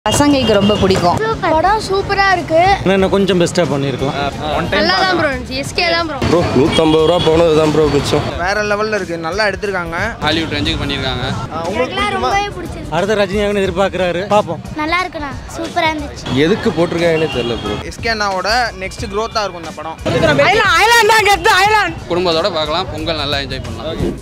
பசங்களுக்கு ரொம்ப பிடிக்கும் படம் சூப்பரா இருக்கு இன்னும் கொஞ்சம் பெஸ்ட்டாக பண்ணியிருக்கலாம் நல்லா தான் ப்ரோ இருந்துச்சு எஸ்கே தான் ப்ரோ ப்ரோ நூற்றம்பது ரூபா போனது தான் ப்ரோ மிச்சம் வேற லெவல்ல இருக்கு நல்லா எடுத்திருக்காங்க ஹாலிவுட் ரேஞ்சுக்கு பண்ணியிருக்காங்க எனக்குலாம் ரொம்பவே பிடிச்சிருக்கு அடுத்த ரஜினியாக எதிர்பார்க்குறாரு பார்ப்போம் நல்லா இருக்குண்ணா சூப்பரா இருந்துச்சு எதுக்கு போட்டிருக்காங்கன்னே தெரியல ப்ரோ எஸ்கே அண்ணாவோட நெக்ஸ்ட் growth-ஆ இருக்கும் இந்த படம் குடும்பத்தோட பார்க்கலாம் பொங்கல் நல்லா என்ஜாய் பண்ணலாம்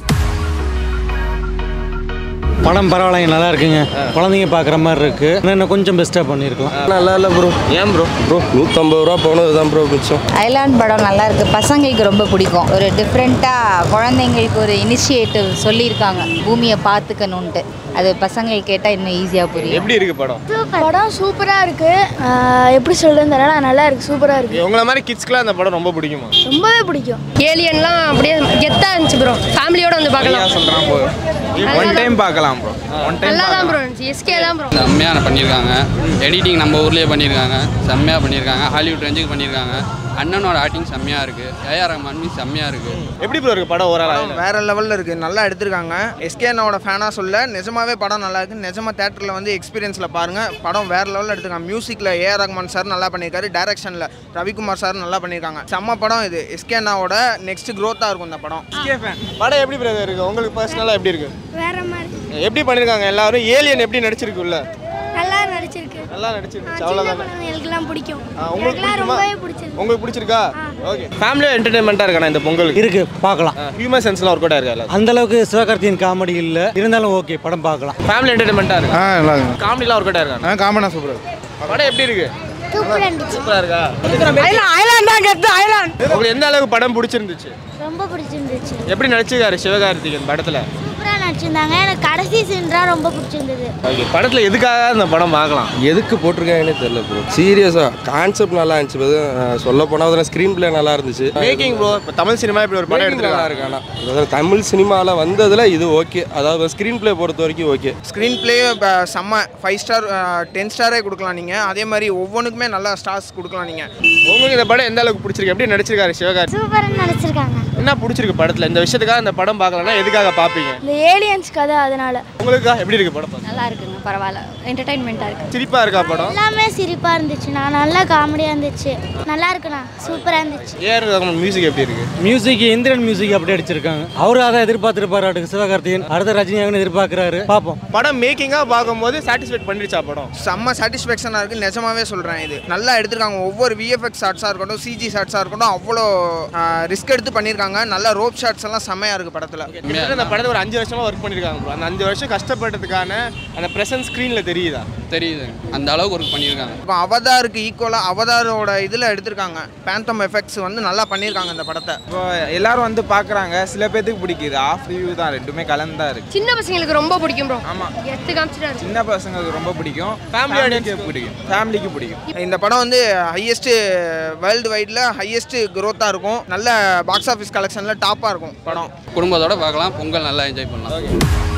படம் பரவாயில்லைங்க நல்லா இருக்குங்க குழந்தைங்க பார்க்குற மாதிரி இருக்கு இன்னும் கொஞ்சம் பெஸ்ட்டாக பண்ணியிருக்கலாம் நல்லா இல்லை ப்ரோ ஏன் ப்ரோ ப்ரோ நூற்றம்பது ரூபா போனது தான் ப்ரோ மிச்சம் ஐலாண்ட் படம் நல்லா இருக்கு பசங்களுக்கு ரொம்ப பிடிக்கும் ஒரு டிஃப்ரெண்ட்டாக குழந்தைங்களுக்கு ஒரு இனிஷியேட்டிவ் சொல்லியிருக்காங்க பூமியை பார்த்துக்கணுன்ட்டு அது பசங்களுக்கு கேட்டால் இன்னும் ஈஸியாக புரியும் எப்படி இருக்கு படம் படம் சூப்பரா இருக்கு ஆஹ் எப்படி சொல்றது தெரியல நல்லா இருக்கு சூப்பரா இருக்கு உங்களை மாதிரி கிட்ஸ்க்குலாம் அந்த படம் ரொம்ப பிடிக்குமா ரொம்பவே பிடிக்கும் ஏலியன்லாம் அப்படியே கெத்தா இருந்துச்சு ப்ரோ ஃபேமிலியோட வந்து பார்க்கலாம் சொல்றான் ப்ரோ ஒன் டைம் பார்க்கலாம் ப்ரோ ஒன் டைம் நல்லா தான் ப்ரோ இருந்துச்சு எஸ்கே தான் ப்ரோ செம்மையான பண்ணியிருக்காங்க எடிட்டிங் நம்ம ஊர்லேயே பண்ணியிருக்காங்க செம்மையாக பண்ணியிருக்காங்க ஹாலிவுட் ரேஞ்சுக்கு பண்ணியிருக்காங்க அண்ணனோட ஆக்டிங் செம்மையாக இருக்குது ஏஆர் ரஹ்மான் மீ செம்மையாக இருக்குது எப்படி ப்ரோ இருக்கு படம் ஓவரால் வேற லெவல்ல இருக்கு நல்லா எடுத்திருக்காங்க எஸ்கே அண்ணாவோட ஃபேனா சொல்ல நிஜமாவே படம் நல்லா இருக்கு நிஜமா தேட்டர்ல வந்து எக்ஸ்பீரியன்ஸ்ல பாருங்க படம் வேற லெவல்ல எடுத்திருக்காங்க மியூசிக்ல ஏ ஆர் ரஹ்மான் சார் நல்லா பண்ணியிருக்காரு டைரக்ஷன்ல ரவிக்குமார் சார் நல்லா பண்ணியிருக்காங்க செம்ம படம் இது எஸ்கே அண்ணாவோட நெக்ஸ்ட் growth-ஆ இருக்கும் இந்த படம் படம் எப்படி பிரதர் இருக்கு உங்களுக்கு பர்சனலாக எப்படி இருக்கு வேற மாதிரி எப்படி பண்ணியிருக்காங்க எல்லாரும் ஏலியன் எப்படி நடிச்சிருக்கு உள்ள நல்லா நடிச்சிருக்கு நல்லா நடிச்சிருந்துச்சு அவ்வளோதான் எனக்குலாம் பிடிக்கும் உங்களுக்கு எனக்குலாம் பிடிக்குமா ரொம்பவே பிடிச்சிருக்கு உங்களுக்கு பிடிச்சிருக்கா ஓகே ஃபேமிலியாக என்டர்டைன்மெண்ட்டாக இருக்காண்ணா இந்த பொங்கலுக்கு இருக்கு பார்க்கலாம் ஹியூமன் சென்ஸ்லாம் ஒர்க் அவுட் இருக்கா அந்த அளவுக்கு சிவகார்த்தியின் காமெடி இல்லை இருந்தாலும் ஓகே படம் பார்க்கலாம் ஃபேமிலி என்டர்டைன்மெண்ட்டாக இருக்கு ஆ நல்லா இருக்கு காமெடிலாம் ஒர்க் அவுட் இருக்காங்க ஆ காமனா சூப்பர் படம் எப்படி இருக்கு சூப்பரா இருந்துச்சு சூப்பராக இருக்கா உங்களுக்கு எந்த அளவுக்கு படம் பிடிச்சிருந்துச்சு ரொம்ப பிடிச்சிருந்துச்சு எப்படி நடிச்சிருக்காரு சிவகார்த்திகேயன் படத்தில் சூப்பரா நடிச்சிருந்தாங்க எனக்கு கடைசி சீன் தான் ரொம்ப பிடிச்சிருந்தது ஓகே படத்தில் எதுக்காக இந்த படம் பார்க்கலாம் எதுக்கு போட்டிருக்காங்கன்னே தெரியல ப்ரோ சீரியஸாக கான்செப்ட் நல்லா இருந்துச்சு சொல்ல போனால் அதில் ஸ்க்ரீன் பிளே நல்லா இருந்துச்சு மேக்கிங் ப்ரோ இப்போ தமிழ் சினிமா இப்படி ஒரு படம் Making நல்லா எடுத்துருக்காங்க இருக்கு ஆனால் தமிழ் சினிமாவில் வந்ததில் இது ஓகே அதாவது ஸ்க்ரீன் பிளே பொறுத்த வரைக்கும் ஓகே ஸ்க்ரீன் பிளே செம்ம ஃபைவ் ஸ்டார் டென் ஸ்டாரே கொடுக்கலாம் நீங்கள் அதே மாதிரி ஒவ்வொன்றுக்குமே நல்லா ஸ்டார்ஸ் கொடுக்கலாம் நீங்கள் உங்களுக்கு இந்த படம் எந்த அளவுக்கு பிடிச்சிருக்கு எப்படி நடிச்சிருக்காரு சிவகார்த்தி சூப்பரா நடிச்சிருக்காங்க என்ன பிடிச்சிருக்கு படத்தில் இந்த விஷயத்துக்காக இந்த படம் பார்க்கலன்னா எதுக்காக பார்ப்பீங்க இந்த ஏலியன்ஸ் கதை அதனால உங்களுக்கா எப்படி இருக்கு படம் பார்க்க? நல்லா இருக்குங்க பரவாயில்ல என்டர்டைன்மெண்ட்டாக இருக்கு சிரிப்பா இருக்கா படம் எல்லாமே சிரிப்பா இருந்துச்சுண்ணா நல்லா காமெடியா இருந்துச்சு நல்லா இருக்குண்ணா சூப்பரா இருந்துச்சு ஏஆர் ரஹ்மான் மியூசிக் எப்படி இருக்கு மியூசிக் இந்திரன் மியூசிக் அப்படி அடிச்சிருக்காங்க அவரு அதை எதிர்பார்த்துருப்பாரு அடுத்து சிவகார்த்திகேயன் அடுத்த ரஜினியாக எதிர்பார்க்குறாரு பார்ப்போம் படம் மேக்கிங்காக பார்க்கும்போது சாட்டிஸ்ஃபைட் பண்ணிருச்சா படம் செம்ம சாட்டிஸ்ஃபேக்ஷனாக இருக்குது நிஜமாவே சொல்கிறேன் இது நல்லா எடுத்திருக்காங்க ஒவ்வொரு விஎஃப்எக்ஸ் ஷாட்ஸாக இருக்கட்டும் சிஜி ஷாட்ஸாக இருக்கட்டும் அவ்வளோ ரிஸ்க் எடுத்து பண்ணியிருக்காங்க நல்ல ரோப் ஷாட்ஸ் எல்லாம் செம்மையாக இருக்குது படத்தில் கிட்டத்தட்ட இந்த படத்தை ஒரு அஞ்சு வருஷமா ஒர்க் பண்ணிருக்காங்க bro. அந்த அஞ்சு வருஷம் கஷ்டப்பட்டதுக்கான அந்த பிரசன்ட் ஸ்க்ரீனில் தெரியுதா தெரியுது அந்த அளவுக்கு ஒர்க் பண்ணியிருக்காங்க இப்போ அவதாருக்கு ஈக்குவலாக அவதாரோட இதில் எடுத்திருக்காங்க பேந்தம் எஃபெக்ட்ஸ் வந்து நல்லா பண்ணியிருக்காங்க இந்த படத்தை இப்போ எல்லாரும் வந்து பார்க்குறாங்க சில பேர்த்துக்கு பிடிக்குது ஆஃப் ரிவ்யூ தான் ரெண்டுமே கலந்தா இருக்கு சின்ன பசங்களுக்கு ரொம்ப பிடிக்கும் ப்ரோ ஆமாம் எத்து காமிச்சிட்டாரு சின்ன பசங்களுக்கு ரொம்ப பிடிக்கும் Family ஃபேமிலிக்கு பிடிக்கும் ஃபேமிலிக்கு பிடிக்கும் இந்த படம் வந்து ஹையஸ்ட் வேர்ல்டு வைடில் ஹையஸ்ட் growth-ஆ இருக்கும் நல்ல பாக்ஸ் ஆஃபீஸ் கலெக்ஷனில் டாப்பாக இருக்கும் படம் குடும்பத்தோட பார்க்கலாம் பொங்கல் நல்லா என்ஜாய் பண்ணலாம்